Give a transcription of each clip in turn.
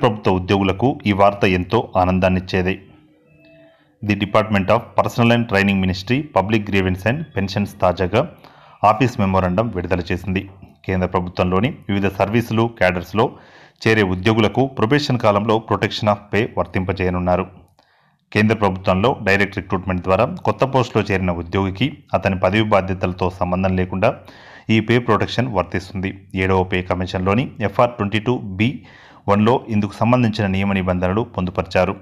ప్రభుత్వ ఉద్యోగులకు ఈ వార్త ఎంతో ఆనందాన్నిచ్చేది the department of personnel and training ministry public grievances and pensions తాజాగా ఆఫీస్ మెమోరాండం విడుదల చేసింది కేంద్ర ప్రభుత్వంలోని వివిధ సర్వీసులు క్యాడర్స్లో చేరే ఉద్యోగులకు ప్రొబేషన్ కాలంలో ప్రొటెక్షన్ ఆఫ్ పే వర్తింపజేయనున్నారు కేంద్ర ప్రభుత్వంలో డైరెక్ట్ రిక్రూట్మెంట్ ద్వారా కొత్త పోస్టులో చేరిన ఉద్యోగికి అతని పదవి బాధ్యతలతో సంబంధం లేకుండా ఈ పే ప్రొటెక్షన్ వర్తిస్తుంది ఏడవ పే కమిషన్లోని ఎఫ్ఆర్ ట్వంటీ టూ బి వన్లో ఇందుకు సంబంధించిన నియమ నిబంధనలు పొందుపరిచారు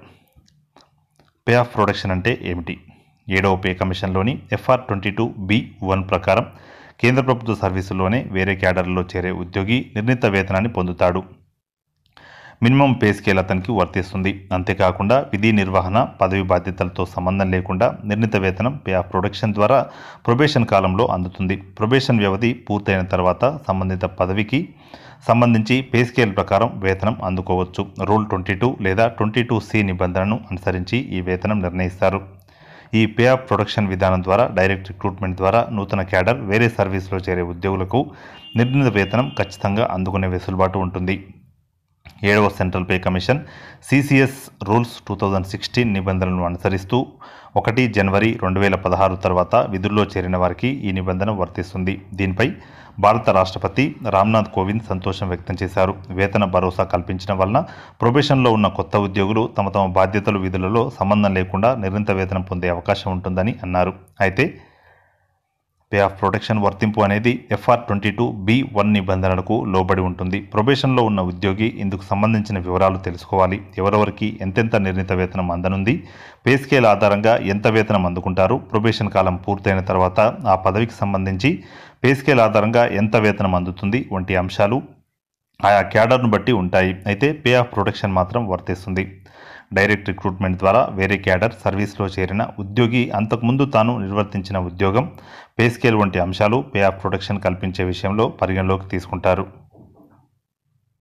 పే ఆఫ్ ప్రొటెక్షన్ అంటే ఏమిటి ఏడవ పే కమిషన్లోని FR twenty two B one ప్రకారం కేంద్ర ప్రభుత్వ సర్వీసుల్లోనే వేరే క్యాడర్లో చేరే ఉద్యోగి నిర్ణీత వేతనాన్ని పొందుతాడు మినిమం పే స్కేల్ అతనికి వర్తిస్తుంది అంతేకాకుండా విధి నిర్వహణ పదవి బాధ్యతలతో సంబంధం లేకుండా నిర్ణీత వేతనం పే ఆఫ్ ప్రొడక్షన్ ద్వారా ప్రొబేషన్ కాలంలో అందుతుంది ప్రొబేషన్ వ్యవధి పూర్తయిన తర్వాత సంబంధిత పదవికి సంబంధించి పే స్కేల్ ప్రకారం వేతనం అందుకోవచ్చు రూల్ ట్వంటీ టూ లేదా ట్వంటీ టూ సి నిబంధనను అనుసరించి ఈ వేతనం నిర్ణయిస్తారు ఈ పే ఆఫ్ ప్రొడక్షన్ విధానం ద్వారా డైరెక్ట్ రిక్రూట్మెంట్ ద్వారా నూతన క్యాడర్ వేరే సర్వీస్లో చేరే ఉద్యోగులకు నిర్ణీత వేతనం ఖచ్చితంగా అందుకునే వెసులుబాటు ఉంటుంది ఏడవ central pay commission CCS rules two thousand sixteen నిబంధనలను అనుసరిస్తూ ఒకటి జనవరి రెండు వేల పదహారు తర్వాత విధుల్లో చేరిన వారికి ఈ నిబంధన వర్తిస్తుంది దీనిపై భారత రాష్ట్రపతి రామ్నాథ్ కోవింద్ సంతోషం వ్యక్తం చేశారు వేతన భరోసా కల్పించడం వలన ప్రొబేషన్లో ఉన్న కొత్త ఉద్యోగులు తమ తమ బాధ్యతలు విధులలో సంబంధం లేకుండా నిర్ణీత వేతనం పొందే అవకాశం ఉంటుందని అన్నారు అయితే పే ఆఫ్ ప్రొటెక్షన్ వర్తింపు అనేది FR twenty two B one నిబంధనలకు లోబడి ఉంటుంది ప్రొబేషన్లో ఉన్న ఉద్యోగి ఇందుకు సంబంధించిన వివరాలు తెలుసుకోవాలి ఎవరెవరికి ఎంతెంత నిర్ణీత వేతనం అందనుంది పే స్కేల్ ఆధారంగా ఎంత వేతనం అందుకుంటారు ప్రొబేషన్ కాలం పూర్తయిన తర్వాత ఆ పదవికి సంబంధించి పే స్కేల్ ఆధారంగా ఎంత వేతనం అందుతుంది వంటి అంశాలు ఆయా క్యాడర్ను బట్టి ఉంటాయి అయితే పే ఆఫ్ ప్రొటెక్షన్ మాత్రం వర్తిస్తుంది డైరెక్ట్ రిక్రూట్మెంట్ ద్వారా వేరే క్యాడర్ సర్వీస్లో చేరిన ఉద్యోగి అంతకుముందు తాను నిర్వర్తించిన ఉద్యోగం పే స్కేల్ వంటి అంశాలు పే ఆఫ్ ప్రొటెక్షన్ కల్పించే విషయంలో పరిగణలోకి తీసుకుంటారు